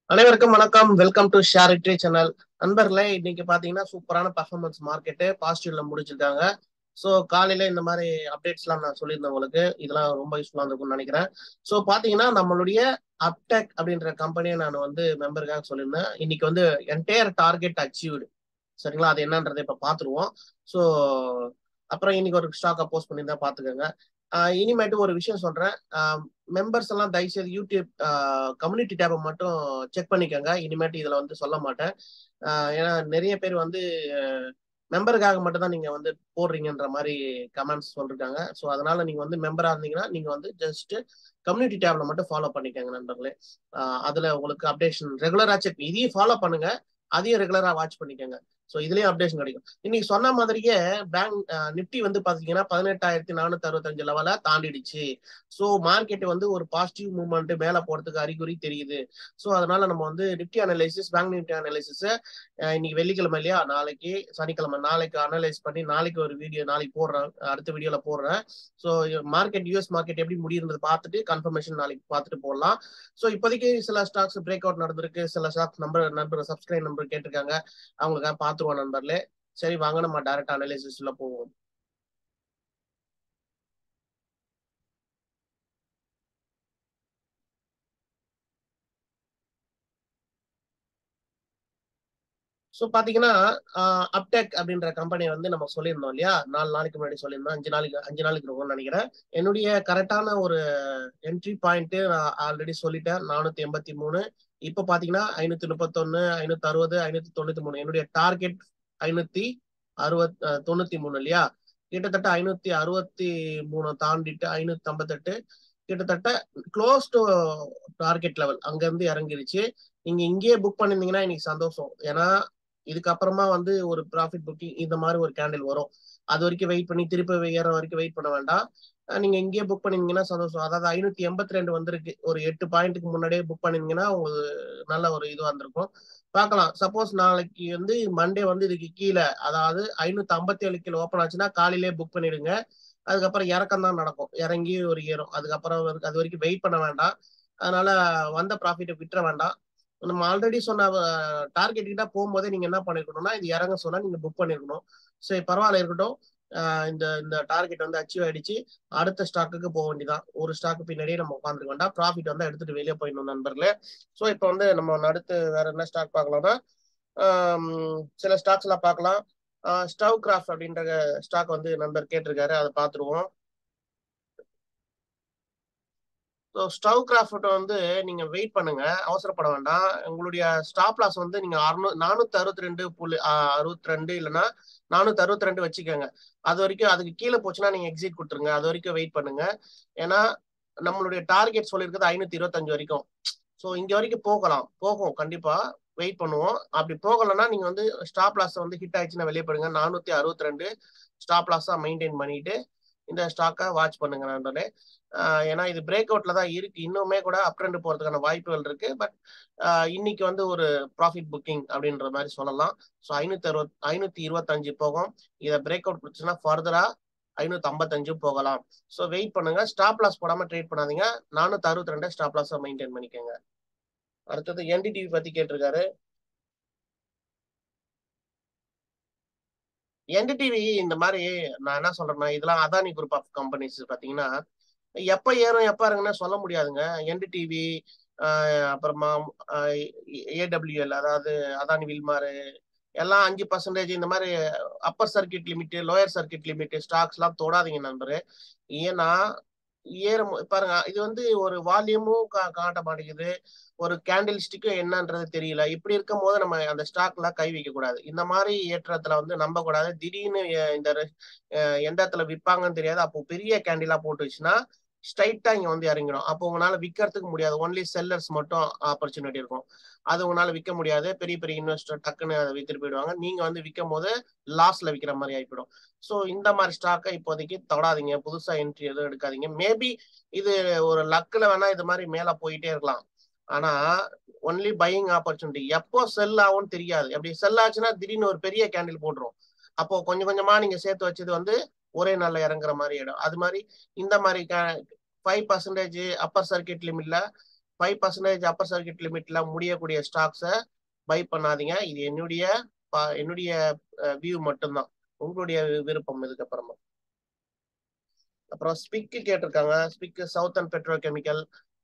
அனைவருக்கும் வணக்கம் welcome to share இட்ரி சேனல் நண்பர்களே இன்னைக்கு பாத்தீங்கன்னா சூப்பரான பர்ஃபார்மன்ஸ் மார்க்கெட்டு பாசிட்டிவ்ல முடிச்சிருக்காங்க ஸோ காலையில இந்த மாதிரி அப்டேட்ஸ்லாம் நான் சொல்லியிருந்தேன் உங்களுக்கு இதெல்லாம் ரொம்ப யூஸ்ஃபுல்லாக இருக்கும்னு நினைக்கிறேன் ஸோ பாத்தீங்கன்னா நம்மளுடைய அப்டெக் அப்படின்ற கம்பெனியை நான் வந்து மெம்பருக்காக சொல்லியிருந்தேன் இன்னைக்கு வந்து என்டையர் டார்கெட் அச்சீவ்டு சரிங்களா அது என்னன்றதை இப்போ பார்த்துருவோம் ஸோ அப்புறம் இன்னைக்கு ஒரு ஸ்டாக்கை போஸ்ட் பண்ணியிருந்தா பார்த்துக்கோங்க இனிமேட்டு ஒரு விஷயம் சொல்றேன் மெம்பர்ஸ் எல்லாம் தயவுசெய்து யூடியூப் கம்யூனிட்டி டேப்பை மட்டும் செக் பண்ணிக்கோங்க இனிமேட்டு இதுல வந்து சொல்ல மாட்டேன் ஏன்னா நிறைய பேர் வந்து மெம்பருக்காக மட்டும் தான் நீங்க வந்து போடுறீங்கன்ற மாதிரி கமெண்ட்ஸ் சொல்லிருக்காங்க ஸோ அதனால நீங்க வந்து மெம்பரா இருந்தீங்கன்னா நீங்க வந்து ஜஸ்ட் கம்யூனிட்டி டேப்ல மட்டும் ஃபாலோ பண்ணிக்கோங்க நண்பர்களே அதுல உங்களுக்கு அப்டேஷன் ரெகுலரா செக் இதையும் ஃபாலோ பண்ணுங்க அதையும் ரெகுலரா வாட்ச் பண்ணிக்கோங்க ஸோ இதுலயும் அப்டேஷன் கிடைக்கும் இன்னைக்கு சொன்ன மாதிரியே பேங்க் நிப்டி வந்து பாத்தீங்கன்னா பதினெட்டாயிரத்தி நானூத்தி அறுபத்தஞ்சு லெவல தாண்டிடுச்சு ஸோ மார்க்கெட் வந்து ஒரு பாசிட்டிவ் மூவ்மெண்ட் மேல போறதுக்கு அறிகுறி தெரியுது ஸோ அதனால நம்ம வந்து Nifty analysis bank Nifty analysis இன்னைக்கு வெள்ளிக்கிழமை இல்லையா நாளைக்கு சனிக்கிழமை நாளைக்கு அனலைஸ் பண்ணி நாளைக்கு ஒரு வீடியோ நாளைக்கு போடுறேன் அடுத்த வீடியோல போடுறேன் ஸோ மார்க்கெட் யூஎஸ் மார்க்கெட் எப்படி முடியுறது பார்த்துட்டு கன்ஃபர்மேஷன் நாளைக்கு பார்த்துட்டு போடலாம் ஸோ இப்போதைக்கு சில ஸ்டாக்ஸ் பிரேக் அவுட் நடந்திருக்கு சில stocks number number subscribe number கேட்டிருக்காங்க அவங்களுக்காக பார்த்துருவோம் நண்பர்களே சரி வாங்க நம்ம டைரக்ட் அனலைசிஸ்ல போவோம் ஸோ பார்த்தீங்கன்னா அப்டெக் அப்படின்ற கம்பெனி வந்து நம்ம சொல்லியிருந்தோம் இல்லையா நாலு நாளைக்கு முன்னாடி சொல்லியிருந்தோம் அஞ்சு நாளைக்கு அஞ்சு நாளைக்கு இருக்கும்னு நினைக்கிறேன் என்னுடைய கரெக்டான ஒரு என்ட்ரி பாயிண்ட் நான் ஆல்ரெடி சொல்லிட்டேன் நானூத்தி எண்பத்தி மூணு இப்போ பார்த்தீங்கன்னா ஐநூத்தி முப்பத்தொன்னு ஐநூத்தி அறுபது ஐநூத்தி தொண்ணூத்தி மூணு என்னுடைய டார்கெட் ஐநூத்தி அறுபத் தொண்ணூத்தி மூணு இல்லையா கிட்டத்தட்ட ஐநூத்தி அறுபத்தி மூணு தாண்டிட்டு ஐநூத்தி ஐம்பத்தெட்டு கிட்டத்தட்ட க்ளோஸ் டு டார்கெட் லெவல் அங்கிருந்து இறங்கிருச்சு நீங்க இங்கேயே புக் பண்ணிருந்தீங்கன்னா இன்னைக்கு சந்தோஷம் ஏன்னா இதுக்கப்புறமா வந்து ஒரு ப்ராஃபிட் புக்கிங் இந்த மாதிரி ஒரு கேண்டில் வரும் அது வரைக்கும் வெயிட் பண்ணி திருப்பி ஏற வரைக்கும் வெயிட் பண்ண வேண்டாம் நீங்க இங்கேயே புக் பண்ணிருந்தீங்கன்னா சந்தோஷம் அதாவது ஐநூத்தி எண்பத்தி ரெண்டு வந்திருக்கு ஒரு எட்டு பாயிண்ட்டுக்கு முன்னாடியே புக் பண்ணிருந்தீங்கன்னா உங்களுக்கு நல்ல ஒரு இது வந்திருக்கும் பார்க்கலாம் சப்போஸ் நாளைக்கு வந்து மண்டே வந்து இதுக்கு கீழே அதாவது ஐநூத்தி ஐம்பத்தி ஏழு கிலோ ஓப்பன் ஆச்சுன்னா காலையிலே புக் பண்ணிடுங்க அதுக்கப்புறம் இறக்கம் தான் நடக்கும் இறங்கி ஒரு ஏறும் அதுக்கப்புறம் அது வரைக்கும் வெயிட் பண்ண வேண்டாம் அதனால வந்த ப்ராஃபிட்டை விட்டுற வேண்டாம் நம்ம ஆல்ரெடி சொன்ன டார்கெட் கிட்ட போகும்போதே நீங்க என்ன பண்ணிருக்கணும்னா இது இறங்க சொன்னா நீங்க புக் பண்ணிருக்கணும் சரி பரவாயில்ல இருக்கட்டும் இந்த இந்த டார்கெட் வந்து அச்சீவ் ஆயிடுச்சு அடுத்த ஸ்டாக்குக்கு போக வேண்டியதான் ஒரு ஸ்டாக்கு பின்னாடியே நம்ம உட்காந்துருக்க வேண்டாம் ப்ராஃபிட் வந்து எடுத்துட்டு வெளியே போயிடணும் நண்பர்களே ஸோ இப்போ வந்து நம்ம அடுத்து வேற என்ன ஸ்டாக் பார்க்கலாம்னா சில ஸ்டாக்ஸ் எல்லாம் பார்க்கலாம் ஸ்டவ் கிராஃப்ட் அப்படின்ற ஸ்டாக் வந்து நண்பர் கேட்டிருக்காரு அதை பார்த்துருவோம் ஸோ ஸ்டவ் கிராஃப்ட் வந்து நீங்க வெயிட் பண்ணுங்க அவசரப்பட வேண்டாம் உங்களுடைய ஸ்டாப் லாஸ் வந்து நீங்க அறுநூ நானூத்தி அறுபத்தி ரெண்டு புள்ளி அறுபத்தி ரெண்டு இல்லைன்னா நானூத்தி அறுபத்தி ரெண்டு வச்சுக்கோங்க அது வரைக்கும் அதுக்கு கீழே போச்சுன்னா நீங்க எக்ஸிட் கொடுத்துருங்க அது வரைக்கும் வெயிட் பண்ணுங்க ஏன்னா நம்மளுடைய டார்கெட் சொல்லியிருக்கிறது ஐநூத்தி இருபத்தஞ்சு வரைக்கும் ஸோ இங்க வரைக்கும் போகலாம் போகும் கண்டிப்பா வெயிட் பண்ணுவோம் அப்படி போகலைன்னா நீங்க வந்து ஸ்டாப் லாஸ் வந்து ஹிட் ஆயிடுச்சுன்னா வெளியே போடுங்க நானூத்தி அறுபத்தி ரெண்டு ஸ்டாப் லாஸா மெயின்டைன் பண்ணிட்டு இந்த ஸ்டாக்கை வாட்ச் பண்ணுங்க நண்பர்களே ஏன்னா இது பிரேக் அவுட்ல தான் இருக்கு இன்னுமே கூட அப் ட்ரெண்ட் போறதுக்கான வாய்ப்புகள் இருக்கு பட் இன்னைக்கு வந்து ஒரு ப்ராஃபிட் புக்கிங் அப்படின்ற மாதிரி சொல்லலாம் ஸோ ஐநூத்தி அறுபத் ஐநூத்தி இருபத்தஞ்சு போகும் இதை பிரேக் அவுட் கொடுத்துச்சுன்னா ஃபர்தரா ஐநூத்தி ஐம்பத்தஞ்சு போகலாம் ஸோ வெயிட் பண்ணுங்க ஸ்டாப் லாஸ் போடாம ட்ரேட் பண்ணாதீங்க நானூத்தி அறுபத்தி ரெண்டு ஸ்டாப் லாஸை மெயின்டைன் பண்ணிக்கோங்க அடுத்தது என்டிடிவி பத்தி கேட்டிருக்காரு என்டிடிவி இந்த மாதிரி நான் என்ன சொல்றேன்னா இதெல்லாம் அதானி குரூப் ஆஃப் கம்பெனிஸ் பாத்தீங்கன்னா எப்ப ஏறும் எப்ப இறங்குன்னு சொல்ல முடியாதுங்க என்டிடிவி அப்புறமா ஏடபிள்யூஎல் அதாவது அதானி வில்மாரு எல்லாம் அஞ்சு பர்சன்டேஜ் இந்த மாதிரி upper circuit limit lower circuit limit stocks எல்லாம் தொடாதீங்க நண்பரு ஏன்னா ஏறும் பாருங்க இது வந்து ஒரு வால்யூமும் காட்ட மாட்டேங்குது ஒரு கேண்டில் ஸ்டிக்கும் என்னன்றது தெரியல இப்படி இருக்கும் போது நம்ம அந்த ஸ்டாக்ல கை வைக்க கூடாது இந்த மாதிரி ஏற்றத்துல வந்து நம்ப கூடாது திடீர்னு இந்த எந்த இடத்துல விற்பாங்கன்னு தெரியாது அப்போ பெரிய கேண்டிலா போட்டுச்சுன்னா ஸ்ட்ரைட்டா இங்க வந்து இறங்கிடும் அப்போ உங்களால விற்கிறதுக்கு முடியாது ஒன்லி செல்லர்ஸ் மட்டும் ஆப்பர்ச்சுனிட்டி இருக்கும் அது உங்களால விற்க முடியாது பெரிய பெரிய இன்வெஸ்டர் டக்குன்னு அதை வித்துட்டு போயிடுவாங்க நீங்க வந்து விற்கும் போது லாஸ்ல விற்கிற மாதிரி ஆயிடும் ஸோ இந்த மாதிரி ஸ்டாக்கை இப்போதைக்கு தொடாதீங்க புதுசா என்ட்ரி எதுவும் எடுக்காதீங்க மேபி இது ஒரு லக்கில் வேணா இது மாதிரி மேல போயிட்டே இருக்கலாம் ஆனா ஒன்லி பையிங் ஆப்பர்ச்சுனிட்டி எப்போ செல் ஆகும்னு தெரியாது அப்படி செல் ஆச்சுன்னா திடீர்னு ஒரு பெரிய கேண்டில் போட்டுரும் அப்போ கொஞ்சம் கொஞ்சமா நீங்க சேர்த்து வச்சது வந்து ஒரே நாள்ல இறங்குற மாதிரி ஆயிடும் அது மாதிரி இந்த மாதிரி ஃபைவ் பர்சன்டேஜ் அப்பர் சர்க்கியூட் லிமிட்ல ஃபைவ் பர்சன்டேஜ் அப்பர் சர்க்கிட் லிமிட்ல முடியக்கூடிய ஸ்டாக்ஸை பை பண்ணாதீங்க இது என்னுடைய என்னுடைய வியூ மட்டும்தான் உங்களுடைய விருப்பம் இதுக்கப்புறமா அப்புறம் ஸ்பிக்கு கேட்டிருக்காங்க SPIC southern petro chemical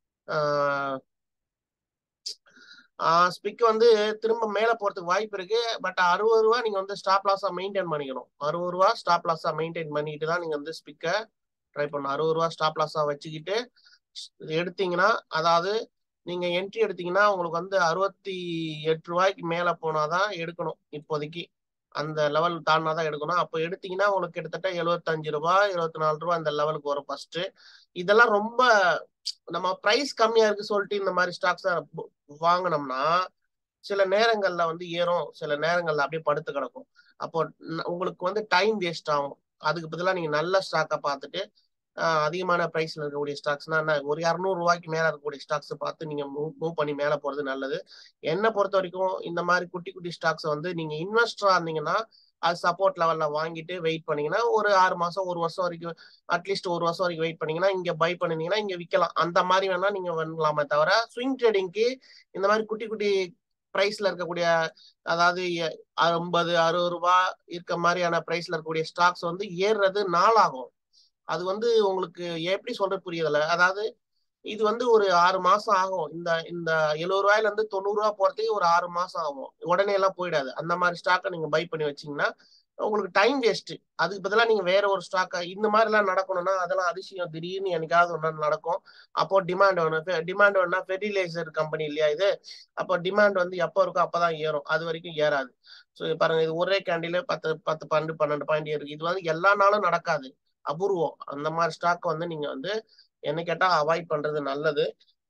SPIC வந்து திரும்ப மேல போறதுக்கு வாய்ப்பு இருக்கு பட் அறுபது ரூபா நீங்க வந்து ஸ்டாப் லாஸா மெயின்டைன் பண்ணிக்கணும் அறுபது ரூபா ஸ்டாப் லாஸா மெயின்டைன் பண்ணிட்டு தான் நீங்க வந்து ஸ்பிக்கை ட்ரை பண்ணணும் அறுபது ரூபா ஸ்டாப் லாஸா வச்சுக்கிட்டு எடுத்தீங்கன்னா அதாவது நீங்க என்ட்ரி எடுத்தீங்கன்னா உங்களுக்கு வந்து அறுபத்தி எட்டு ரூபாய்க்கு மேல போனாதான் எடுக்கணும் இப்போதைக்கு அந்த லெவல் தாண்டினா தான் எடுக்கணும் அப்போ எடுத்தீங்கன்னா உங்களுக்கு கிட்டத்தட்ட எழுபத்தஞ்சு ரூபாய் இருபத்தி நாலு ரூபாய் அந்த லெவலுக்கு வரும் ஃபர்ஸ்ட் இதெல்லாம் ரொம்ப நம்ம ப்ரைஸ் கம்மியா இருக்கு சொல்லிட்டு இந்த மாதிரி ஸ்டாக்ஸ் வாங்கினோம்னா சில நேரங்கள்ல வந்து ஏறும் சில நேரங்கள்ல அப்படியே படுத்து கிடக்கும் அப்போ உங்களுக்கு வந்து டைம் வேஸ்ட் ஆகும் அதுக்கு பதிலாக நீங்க நல்ல ஸ்டாக்கை பார்த்துட்டு அதிகமான ப்ரைஸ்ல இருக்கக்கூடிய ஸ்டாக்ஸ்னா என்ன ஒரு இரநூறு ரூபாய்க்கு மேல இருக்கக்கூடிய ஸ்டாக்ஸ் பார்த்து நீங்க மூவ் மூவ் பண்ணி மேல போறது நல்லது என்னை பொறுத்த வரைக்கும் இந்த மாதிரி குட்டி குட்டி ஸ்டாக்ஸ் வந்து நீங்க இன்வெஸ்டரா இருந்தீங்கன்னா அது சப்போர்ட் லெவல்ல வாங்கிட்டு வெயிட் பண்ணீங்கன்னா ஒரு ஆறு மாசம் ஒரு வருஷம் வரைக்கும் அட்லீஸ்ட் ஒரு வருஷம் வரைக்கும் வெயிட் பண்ணீங்கன்னா இங்க பை பண்ணினீங்கன்னா இங்க விற்கலாம் அந்த மாதிரி வேணா நீங்க பண்ணலாமே தவிர ஸ்விங் ட்ரேடிங்க்கு இந்த மாதிரி குட்டி குட்டி பிரைஸ்ல இருக்கக்கூடிய அதாவது ஐம்பது அறுபது ரூபாய் இருக்க மாதிரியான பிரைஸ்ல இருக்கக்கூடிய ஸ்டாக்ஸ் வந்து ஏறுறது நாளாகும் அது வந்து உங்களுக்கு எப்படி சொல்றது புரியல அதாவது இது வந்து ஒரு ஆறு மாசம் ஆகும் இந்த இந்த எழுபது ரூபாயில இருந்து தொண்ணூறு ரூபாய் போறதுக்கு ஒரு ஆறு மாசம் ஆகும் உடனே எல்லாம் போயிடாது அந்த மாதிரி ஸ்டாக்கை நீங்க பை பண்ணி வச்சீங்கன்னா உங்களுக்கு டைம் வேஸ்ட் அதுக்கு பதிலாக நீங்க வேற ஒரு ஸ்டாக்கை இந்த மாதிரி எல்லாம் நடக்கணும்னா அதெல்லாம் அதிசயம் திடீர்னு என்னைக்காவது ஒன்று நடக்கும் அப்போ டிமாண்ட் வேணும் டிமாண்ட் வேணும்னா ஃபெர்டிலைசர் கம்பெனி இல்லையா இது அப்போ டிமாண்ட் வந்து எப்போ இருக்கோ அப்பதான் ஏறும் அது வரைக்கும் ஏறாது ஸோ பாருங்க இது ஒரே கேண்டில பத்து பத்து பன்னெண்டு பன்னெண்டு பாயிண்ட் இருக்கு இது வந்து எல்லா நாளும் நடக்காது அபூர்வம் அந்த மாதிரி ஸ்டாக் வந்து நீங்க வந்து என்ன கேட்டா அவாய்ட் பண்றது நல்லது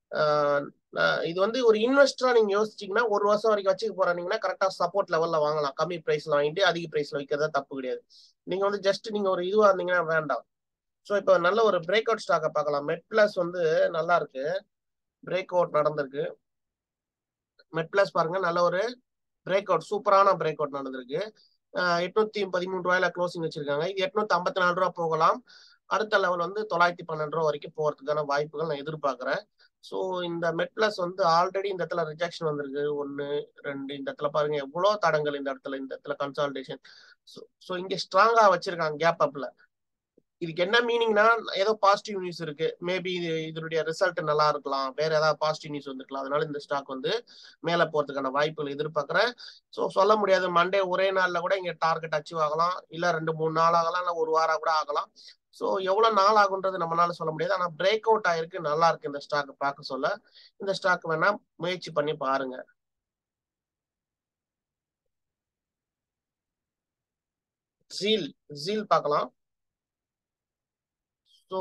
இது வந்து ஒரு இன்வெஸ்டரா நீங்க யோசிச்சீங்கன்னா ஒரு வருஷம் வரைக்கும் வச்சுக்க போறீங்கன்னா கரெக்டா சப்போர்ட் லெவல்ல வாங்கலாம் கம்மி பிரைஸ்ல வாங்கிட்டு அதிக பிரைஸ்ல வைக்கிறதா தப்பு கிடையாது நீங்க வந்து ஜஸ்ட் நீங்க ஒரு இதுவா இருந்தீங்கன்னா வேண்டாம் ஸோ இப்போ நல்ல ஒரு பிரேக் அவுட் ஸ்டாக்கை பார்க்கலாம் மெட் பிளஸ் வந்து நல்லா இருக்கு பிரேக் அவுட் நடந்திருக்கு மெட் பிளஸ் பாருங்க நல்ல ஒரு பிரேக் அவுட் சூப்பரான பிரேக் அவுட் நடந்திருக்கு எட்நூத்தி பதிமூணு ரூபாயில க்ளோசிங் வச்சிருக்காங்க இது எட்நூத்தி ஐம்பத்தி நாலு ரூபா போகலாம் அடுத்த லெவல் வந்து தொள்ளாயிரத்தி பன்னெண்டு ரூபா வரைக்கும் போறதுக்கான வாய்ப்புகள் நான் எதிர்பார்க்கிறேன் ஸோ இந்த மெட் பிளஸ் வந்து ஆல்ரெடி இந்த இடத்துல ரிஜெக்ஷன் வந்திருக்கு ஒன்னு ரெண்டு இந்த இடத்துல பாருங்க எவ்வளவு தடங்கள் இந்த இடத்துல இந்த இடத்துல கன்சால்டேஷன் ஸோ இங்க ஸ்ட்ராங்கா வச்சிருக்காங்க கேப் அப்ல இதுக்கு என்ன மீனிங்னா ஏதோ பாசிட்டிவ் நியூஸ் இருக்கு மேபி இது இதனுடைய ரிசல்ட் நல்லா இருக்கலாம் வேற ஏதாவது பாசிட்டிவ் நியூஸ் வந்துருக்கலாம் அதனால இந்த ஸ்டாக் வந்து மேல போறதுக்கான வாய்ப்புகள் எதிர்பார்க்கிறேன் ஸோ சொல்ல முடியாது மண்டே ஒரே நாள்ல கூட இங்க டார்கெட் அச்சீவ் ஆகலாம் இல்ல ரெண்டு மூணு நாள் ஆகலாம் இல்ல ஒரு வாரம் கூட ஆகலாம் ஸோ எவ்வளவு நாள் ஆகுன்றது நம்மளால சொல்ல முடியாது ஆனா பிரேக் அவுட் ஆயிருக்கு நல்லா இருக்கு இந்த ஸ்டாக் பார்க்க சொல்ல இந்த ஸ்டாக் வேணா முயற்சி பண்ணி பாருங்க ஜீல் ஜீல் பார்க்கலாம் ஸோ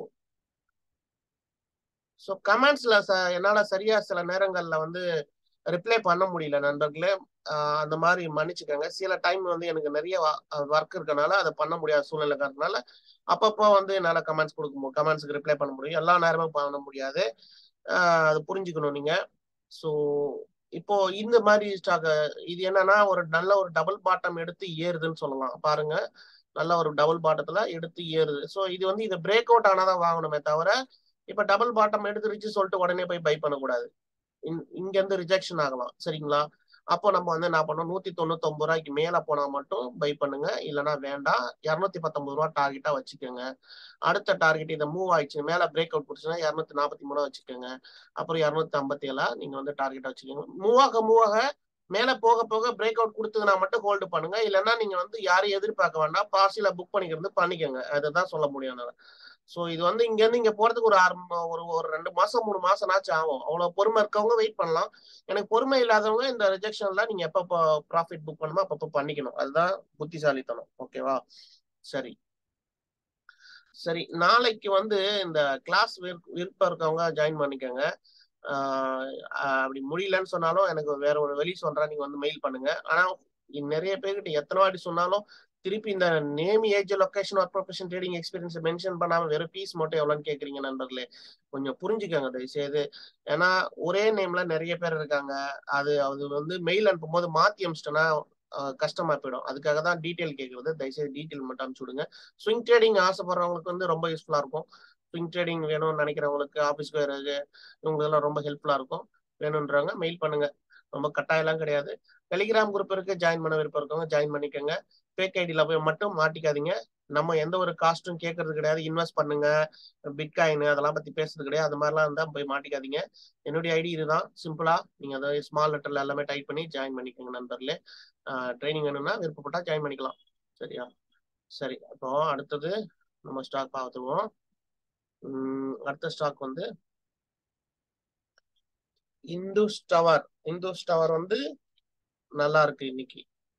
ஸோ கமெண்ட்ஸ்ல ச என்னால சரியா சில நேரங்கள்ல வந்து ரிப்ளை பண்ண முடியல நண்பர்களே அந்த மாதிரி மன்னிச்சுக்கோங்க சில டைம் வந்து எனக்கு நிறைய ஒர்க் இருக்கனால அதை பண்ண முடியாத சூழ்நிலை இருக்கிறதுனால அப்பப்போ வந்து என்னால் கமெண்ட்ஸ் கொடுக்க முடியும் கமெண்ட்ஸுக்கு ரிப்ளை பண்ண முடியும் எல்லா நேரமும் பண்ண முடியாது அது புரிஞ்சுக்கணும் நீங்க ஸோ இப்போ இந்த மாதிரி ஸ்டாக் இது என்னன்னா ஒரு நல்ல ஒரு டபுள் பாட்டம் எடுத்து ஏறுதுன்னு சொல்லலாம் பாருங்க நல்ல ஒரு டபுள் பாட்டத்துல எடுத்து ஏறுது ஸோ இது வந்து இதை பிரேக் அவுட் ஆனாதான் வாங்கணுமே தவிர இப்ப டபுள் பாட்டம் எடுத்துருச்சு சொல்லிட்டு உடனே போய் பை பண்ணக்கூடாது இங்க இருந்து ரிஜெக்ஷன் ஆகலாம் சரிங்களா அப்போ நம்ம வந்து என்ன பண்ணோம் நூத்தி தொண்ணூத்தி ஒன்பது ரூபாய்க்கு மேல போனா மட்டும் பை பண்ணுங்க இல்லைன்னா வேண்டாம் இரநூத்தி பத்தொன்பது ரூபா டார்கெட்டா வச்சுக்கோங்க அடுத்த டார்கெட் இதை மூவ் ஆயிடுச்சு மேல பிரேக் அவுட் கொடுத்துன்னா இரநூத்தி நாற்பத்தி மூணு வச்சுக்கோங்க அப்புறம் இரநூத்தி ஐம்பத்தி ஏழா நீங்க வந்து டார்கெட்டா வச்சுக்கோங்க மூவ் ஆக மூவ் ஆக மேல போக போக பிரேக் அவுட் கொடுத்ததுனா மட்டும் ஹோல்டு பண்ணுங்க இல்லைன்னா நீங்க வந்து யாரையும் எதிர்பார்க்க வேண்டாம் பார்சியில புக் பண்ணிக்கிறது பண்ணிக்கோங்க அதுதான் சொல்ல முடியும் ஸோ இது வந்து இங்க இருந்து இங்க போறதுக்கு ஒரு ஆறு ஒரு ஒரு ரெண்டு மாசம் மூணு மாசம் ஆச்சும் ஆகும் அவ்வளவு பொறுமை இருக்கவங்க வெயிட் பண்ணலாம் எனக்கு பொறுமை இல்லாதவங்க இந்த ரிஜெக்ஷன்ல நீங்க எப்பப்போ ப்ராஃபிட் புக் பண்ணுமோ அப்பப்போ பண்ணிக்கணும் அதுதான் புத்திசாலித்தனம் ஓகேவா சரி சரி நாளைக்கு வந்து இந்த கிளாஸ் விருப்பம் இருக்கவங்க ஜாயின் பண்ணிக்கோங்க அப்படி முடியலன்னு சொன்னாலும் எனக்கு வேற ஒரு வெளி சொல்றேன் நீங்க வந்து மெயில் பண்ணுங்க ஆனா நிறைய பேர்கிட்ட எத்தனை வாட்டி சொன்னாலும் திருப்பி இந்த name age location work profession trading experience mention பண்ணாம வெறும் ஃபீஸ் மட்டும் எவ்வளோன்னு கேட்குறீங்க நண்பர்களே கொஞ்சம் புரிஞ்சுக்கோங்க தயவுசெய்து ஏன்னா ஒரே நேம்ல நிறைய பேர் இருக்காங்க அது அது வந்து மெயில் அனுப்பும்போது மாத்தி அமிச்சிட்டோன்னா கஷ்டமா போயிடும் அதுக்காக தான் டீட்டெயில் கேட்கறது தயவுசெய்து டீட்டெயில் மட்டும் அனுப்பிச்சு விடுங்க ஸ்விங் ட்ரேடிங் ஆசைப்படுறவங்களுக்கு வந்து ரொம்ப யூஸ்ஃபுல்லா இருக்கும் ஸ்விங் ட்ரேடிங் வேணும்னு நினைக்கிறவங்களுக்கு ஆஃபீஸ்க்கு வேறது இவங்களுக்கெல்லாம் ரொம்ப ஹெல்ப்ஃபுல்லா இருக்கும் வேணுன்றவங்க மெயில் பண்ணுங்க ரொம்ப கட்டாயம்லாம் கிடையாது டெலிகிராம் குரூப் இருக்கு ஜாயின் பண்ண விருப்பம் இருக்கவங்க ஜாயின் பண்ணிக்கோங்க ஃபேக் ஐடியில் போய் மட்டும் மாட்டிக்காதீங்க நம்ம எந்த ஒரு காஸ்ட்டும் கேட்கறது கிடையாது இன்வெஸ்ட் பண்ணுங்க பிட்காயின் அதெல்லாம் பத்தி பேசுறது கிடையாது அது மாதிரிலாம் இருந்தா போய் மாட்டிக்காதீங்க என்னுடைய ஐடி இதுதான் சிம்பிளா நீங்க அதை ஸ்மால் லெட்டர்ல எல்லாமே டைப் பண்ணி ஜாயின் பண்ணிக்கோங்க நண்பர்களே ட்ரைனிங் வேணும்னா விருப்பப்பட்டா ஜாயின் பண்ணிக்கலாம் சரியா சரி அப்போ அடுத்தது நம்ம ஸ்டாக் பார்த்துருவோம் அடுத்த ஸ்டாக் வந்து இந்துஸ் டவர் இந்துஸ் டவர் வந்து நல்லா இருக்கு இன்னைக்கு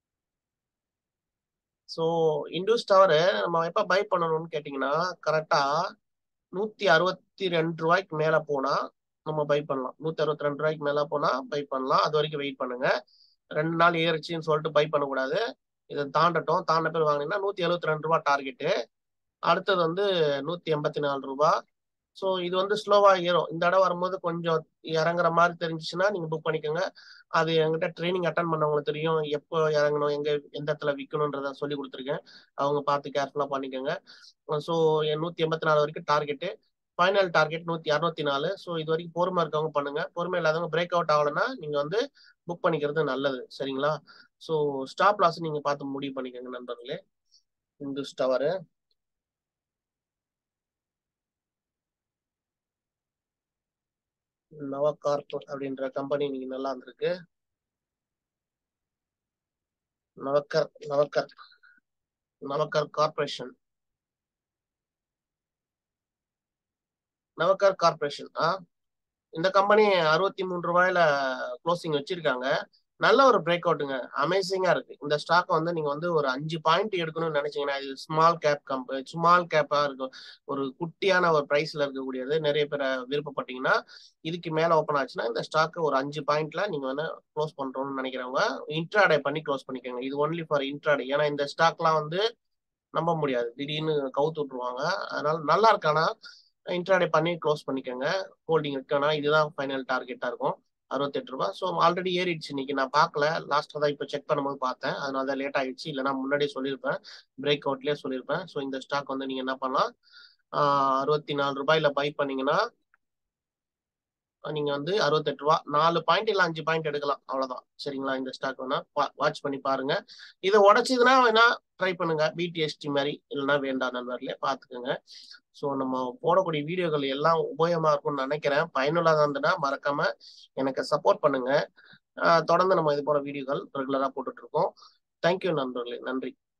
ஸோ இண்டூஸ் டவர் நம்ம எப்போ பை பண்ணணும்னு கேட்டிங்கன்னா கரெக்டாக நூற்றி அறுபத்தி ரெண்டு ரூபாய்க்கு மேலே போனால் நம்ம பை பண்ணலாம் நூற்றி அறுபத்தி ரெண்டு ரூபாய்க்கு மேலே போனால் பை பண்ணலாம் அது வரைக்கும் வெயிட் பண்ணுங்க ரெண்டு நாள் ஏறிச்சின்னு சொல்லிட்டு பை பண்ணக்கூடாது இதை தாண்டட்டும் தாண்ட பேர் வாங்கினீங்கன்னா நூற்றி எழுபத்தி ரெண்டு ரூபா டார்கெட்டு அடுத்தது வந்து நூற்றி எண்பத்தி நாலு ரூபா ஸோ இது வந்து ஸ்லோவாக ஏறும் இந்த இடம் வரும்போது கொஞ்சம் இறங்குற மாதிரி தெரிஞ்சிச்சுன்னா நீங்கள் புக் பண்ணிக்கோங்க அது என்கிட்ட ட்ரைனிங் அட்டன் பண்ணவங்களுக்கு தெரியும் எப்போ இறங்கணும் எங்க எந்த இடத்துல விற்கணுன்றத சொல்லி கொடுத்துருக்கேன் அவங்க பார்த்து கேர்ஃபுல்லாக பண்ணிக்கோங்க ஸோ நூற்றி எண்பத்தி நாலு வரைக்கும் டார்கெட்டு ஃபைனல் டார்கெட் நூற்றி அறுநூத்தி நாலு ஸோ இது வரைக்கும் பொறுமை இருக்கவங்க பண்ணுங்க பொறுமை இல்லாதவங்க பிரேக் அவுட் ஆகலைன்னா நீங்கள் வந்து புக் பண்ணிக்கிறது நல்லது சரிங்களா ஸோ ஸ்டாப் லாஸ் நீங்கள் பார்த்து முடிவு பண்ணிக்கோங்க நண்பர்களே இந்துஸ் டவரு நவகார்ப் அப்படின்ற கம்பெனி நீங்க நல்லா இருந்திருக்கு நவக்கர் நவக்கர் நவக்கர் கார்பரேஷன் நவக்கர் கார்பரேஷன் ஆ இந்த கம்பெனி அறுபத்தி மூணு ரூபாயில க்ளோசிங் வச்சிருக்காங்க நல்ல ஒரு பிரேக் அவுட்டுங்க அமேசிங்கா இருக்கு இந்த ஸ்டாக் வந்து நீங்க வந்து ஒரு அஞ்சு பாயிண்ட் எடுக்கணும்னு நினைச்சீங்கன்னா இது ஸ்மால் கேப் கம்பெனி ஸ்மால் கேப்பா இருக்கும் ஒரு குட்டியான ஒரு பிரைஸ்ல இருக்கக்கூடியது நிறைய பேரை விருப்பப்பட்டீங்கன்னா இதுக்கு மேல ஓப்பன் ஆச்சுன்னா இந்த ஸ்டாக் ஒரு அஞ்சு பாயிண்ட்ல நீங்க வந்து க்ளோஸ் பண்றோம்னு நினைக்கிறவங்க இன்ட்ராடே பண்ணி க்ளோஸ் பண்ணிக்கோங்க இது ஒன்லி ஃபார் இன்ட்ராடே ஏன்னா இந்த ஸ்டாக்லாம் வந்து நம்ப முடியாது திடீர்னு கவுத்து விட்டுருவாங்க அதனால நல்லா இருக்கானா இன்ட்ராடே பண்ணி க்ளோஸ் பண்ணிக்கோங்க ஹோல்டிங் இருக்கானா இதுதான் ஃபைனல் டார்கெட்டா இருக்கும் அறுபத்தெட்டு ரூபா ஸோ ஆல்ரெடி ஏறிடுச்சு இன்னைக்கு நான் பார்க்கல லாஸ்ட்டாக தான் இப்போ செக் பண்ணும்போது பார்த்தேன் அதனால தான் லேட் ஆயிடுச்சு இல்லைனா முன்னாடியே சொல்லியிருப்பேன் பிரேக் அவுட்லேயே சொல்லியிருப்பேன் ஸோ இந்த ஸ்டாக் வந்து நீங்கள் என்ன பண்ணலாம் அறுபத்தி நாலு ரூபாயில பை பண்ணீங்கன்னா நீங்க வந்து அறுபத்தெட்டு ரூபா நாலு பாயிண்ட் இல்லை அஞ்சு பாயிண்ட் எடுக்கலாம் அவ்வளவுதான் சரிங்களா இந்த ஸ்டாக் வேணா வாட்ச் பண்ணி பாருங்க இதை உடைச்சதுன்னா வேணா ட்ரை பண்ணுங்க பிடிஎஸ்டி மாதிரி இல்லைன்னா வேண்டாம் நண்பர்களே பார்த்துக்கோங்க ஸோ நம்ம போடக்கூடிய வீடியோக்கள் எல்லாம் உபயோகமா இருக்கும்னு நினைக்கிறேன் பயனுள்ளதாக இருந்ததுன்னா மறக்காம எனக்கு சப்போர்ட் பண்ணுங்க தொடர்ந்து நம்ம இது போல வீடியோக்கள் ரெகுலரா போட்டுட்டு இருக்கோம் தேங்க்யூ நண்பர்களே நன்றி